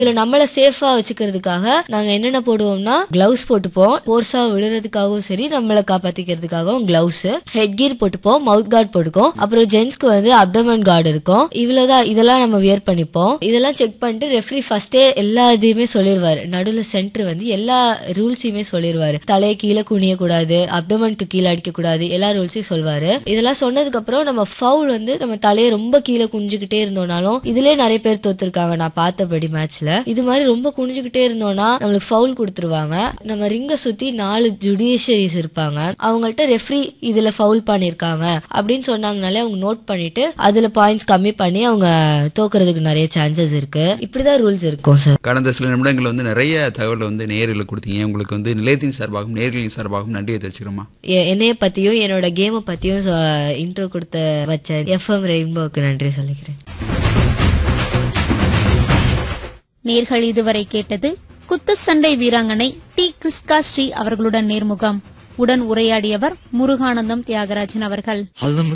இதுல நம்மள சேஃபா வச்சுக்கிறதுக்காக நாங்க என்னென்ன போடுவோம்னா கிளவுஸ் போட்டுப்போம் போர்ஸா விழுறதுக்காகவும் சரி நம்மளை காப்பாத்திக்கிறதுக்காகவும் கிளவுஸ் ஹெட் கீர் போட்டுப்போம் மவுத் கார்டு போட்டுக்கோம் அப்புறம் ஜென்ஸ்க்கு வந்து அப்டமன் கார்டு இருக்கும் இவ்வளவுதான் இதெல்லாம் நம்ம வியர் பண்ணிப்போம் இதெல்லாம் செக் பண்ணிட்டு ரெஃப்ரி ஃபர்ஸ்டே எல்லா இதையுமே சொல்லிடுவாரு நடுவுல சென்டர் வந்து எல்லா ரூல்ஸையுமே சொல்லிடுவாரு தலையை கீழே குனிய கூடாது அப்டமனுக்கு கீழே அடிக்க கூடாது எல்லா ரூல்ஸையும் சொல்வாரு இதெல்லாம் சொன்னதுக்கு அப்புறம் நம்ம ஃபவுல் வந்து நம்ம தலையை ரொம்ப கீழே குனிஞ்சுக்கிட்டே இருந்தோம்னாலும் இதுலயே நிறைய பேர் தோத்துருக்காங்க நான் பார்த்தபடி மேட்ச்ல இது மாதிரி ரொம்ப குனிஞ்சுக்கிட்டே இருந்தோம்னா நம்மளுக்கு ஃபவுல் கொடுத்துருவாங்க நம்ம ரிங்க சுத்தி நாலு ஜுடிஷியரிஸ் இருப்பாங்க அவங்கள்ட்ட ரெஃப்ரி இதுல ஃபவுல் பண்ணிருக்காங்க அப்படின்னு சொன்னாங்கனாலே அவங்க நோட் பண்ணிட்டு அதுல பாயிண்ட்ஸ் கம்மி பண்ணி அவங்க தோக்குறதுக்கு நிறைய சான்சஸ் இருக்கு இப்படிதான் ரூல்ஸ் இருக்கும் சார் கடந்த சில நிமிடங்கள் வந்து நிறைய தகவலை வந்து நேர்களுக்கு கொடுத்தீங்க உங்களுக்கு வந்து நிலையத்தின் சார்பாகவும் நேர்களின் சார்பாகவும் நன்றியை தெரிவிச்சுக்கிறோமா எ- என்னைய பத்தியும் என்னோட கேமை பத்தியும் இன்ட்ரோ கொடுத்த வச்ச எஃப்எம் ரெயின்போக்கு நன்றி சொல்லிக்கிறேன் நேர்கள் இதுவரை கேட்டது குத்துச்சண்டை வீராங்கனை டி கிறிஸ்கா ஸ்ரீ அவர்களுடன் நேர்முகம் உடன் உரையாடியவர் முருகானந்தம் தியாகராஜன் அவர்கள்